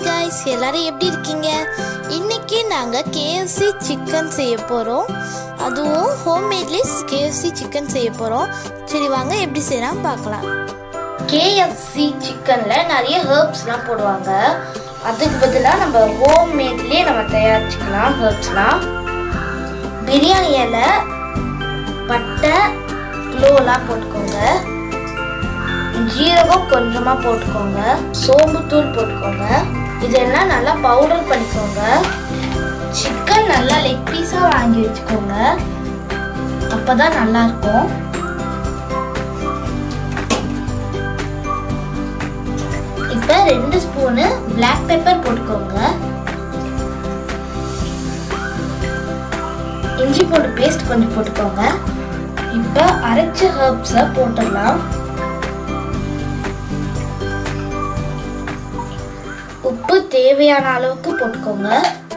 guys எல்லாரும் எப்படி இருக்கீங்க இன்னைக்கு நாங்கள் கேஎஃப்சி சிக்கன் செய்ய போகிறோம் அதுவும் ஹோம்மேட்லேயே கேஎஃப்சி சிக்கன் செய்ய போகிறோம் சரி வாங்க எப்படி செய்யலாம் பார்க்கலாம் கேஎஃப்சி சிக்கனில் நிறைய ஹர்ப்ஸ்லாம் போடுவாங்க அதுக்கு பதிலாக நம்ம ஹோம்மேட்லேயே நம்ம தயாரிச்சுக்கலாம் ஹர்ப்ஸ்லாம் பிரியாணி இலை பட்டை க்ளோலாம் போட்டுக்கோங்க ஜீரகம் கொஞ்சமாக போட்டுக்கோங்க சோம்புத்தூள் போட்டுக்கோங்க இதெல்லாம் நல்லா பவுடர் பண்ணிக்கோங்க சிக்கன் நல்லா லெக் பீஸாக வாங்கி வச்சுக்கோங்க அப்போ தான் நல்லா இருக்கும் இப்போ ரெண்டு ஸ்பூனு பிளாக் பெப்பர் போட்டுக்கோங்க இஞ்சி பூண்டு பேஸ்ட் கொஞ்சம் போட்டுக்கோங்க இப்போ அரைச்ச ஹர்ப்ஸை போட்டுடலாம் உப்பு தேவையான அளவுக்கு போட்டுக்கோங்க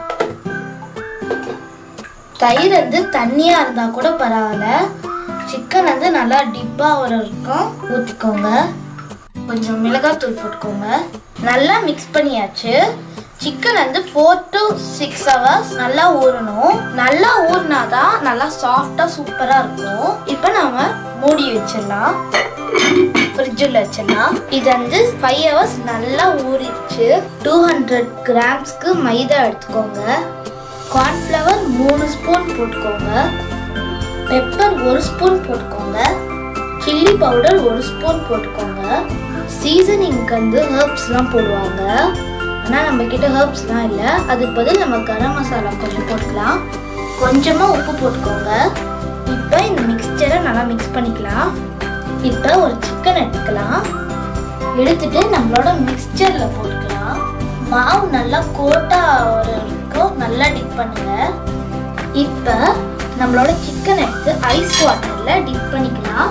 தயிர் வந்து தண்ணியா இருந்தா கூட பரவாயில்ல சிக்கன் வந்து நல்லா டிப்பா வரைக்கும் ஊற்றிக்கோங்க கொஞ்சம் மிளகாத்தூள் போட்டுக்கோங்க நல்லா மிக்ஸ் பண்ணியாச்சு சிக்கன் வந்து ஃபோர் டு சிக்ஸ் ஹவர்ஸ் நல்லா ஊறணும் நல்லா ஊறினாதான் நல்லா சாஃப்டாக சூப்பராக இருக்கும் இப்போ நாம மூடி வச்சிடலாம் ஃப்ரிட்ஜில் வச்சிடலாம் இது வந்து ஃபைவ் ஹவர்ஸ் நல்லா ஊறிடுச்சு டூ ஹண்ட்ரட் கிராம்ஸ்க்கு மைதா எடுத்துக்கோங்க கார்ன்ஃப்ளவர் மூணு ஸ்பூன் போட்டுக்கோங்க பெப்பர் ஒரு ஸ்பூன் போட்டுக்கோங்க சில்லி பவுடர் ஒரு ஸ்பூன் போட்டுக்கோங்க சீசனிங்க்கு வந்து ஹர்ப்ஸ்லாம் போடுவாங்க ஆனால் நம்ம கிட்ட ஹர்ப்ஸ்லாம் இல்லை அதுக்கு பதில் நம்ம கரம் மசாலா கொஞ்சம் போட்டுக்கலாம் கொஞ்சமாக உப்பு போட்டுக்கோங்க இப்போ இந்த மிக்ஸ்சரை நல்லா மிக்ஸ் பண்ணிக்கலாம் இப்போ ஒரு சிக்கன் எடுத்துக்கலாம் எடுத்துட்டு நம்மளோட மிக்ஸ்சரில் போட்டுக்கலாம் மாவு நல்லா கோட்டா வரைக்கும் நல்லா டிப் பண்ணுங்க இப்போ நம்மளோட சிக்கன் எடுத்து ஐஸ் வாட்டரில் டிப் பண்ணிக்கலாம்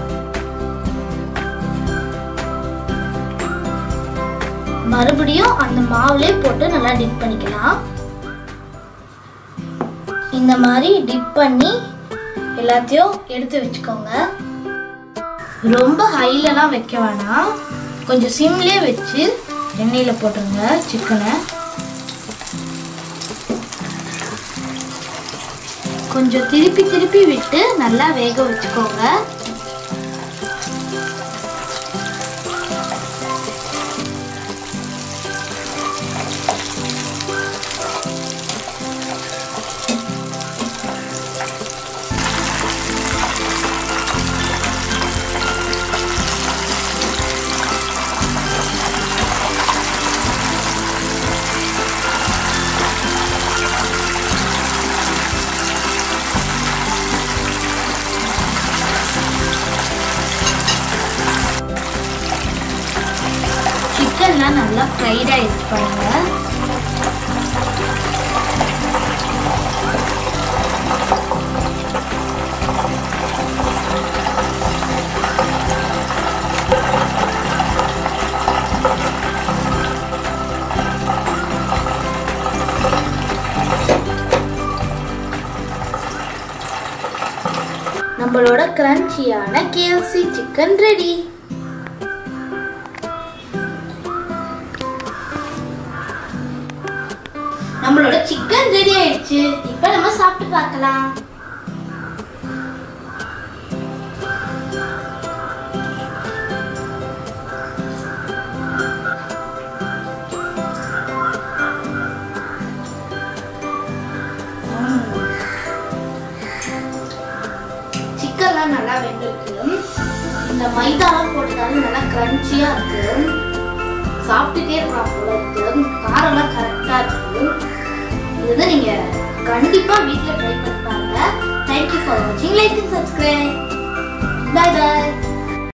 மறுபடியும் அந்த மாவுலே போட்டு நல்லா டிப் பண்ணிக்கலாம் இந்த மாதிரி டிப் பண்ணி எல்லாத்தையும் எடுத்து வச்சுக்கோங்க ரொம்ப ஹைலலாம் வைக்க வேணாம் கொஞ்சம் சிம்லேயே வச்சு எண்ணெயில் போட்டுருங்க சிக்கனை கொஞ்சம் திருப்பி திருப்பி விட்டு நல்லா வேக வச்சுக்கோங்க சிக்கன்லாம் நல்லா ஃப்ரைட் ஆயிடுச்சு பாருங்க நம்மளோட கிரன்ச்சியான கேஎஃப்சி சிக்கன் ரெடி நம்மளோட சிக்கன் ரெடி ஆயிடுச்சு இப்போ நம்ம சாப்பிட்டு பார்க்கலாம் சிக்கன்லாம் நல்லா வெந்திருக்கு இந்த மைதாலாம் போட்டதால நல்லா கிரன்ச்சியா இருக்கு சாப்பிட்டுட்டே இருக்கலாம் போல இருக்கு காரம்லாம் கரெக்டாக இருக்கு இது வந்து நீங்கள் கண்டிப்பாக வீட்டில் ட்ரை பண்ணி பாருங்க தேங்க்யூ ஃபார் வாட்சிங் like and subscribe bye bye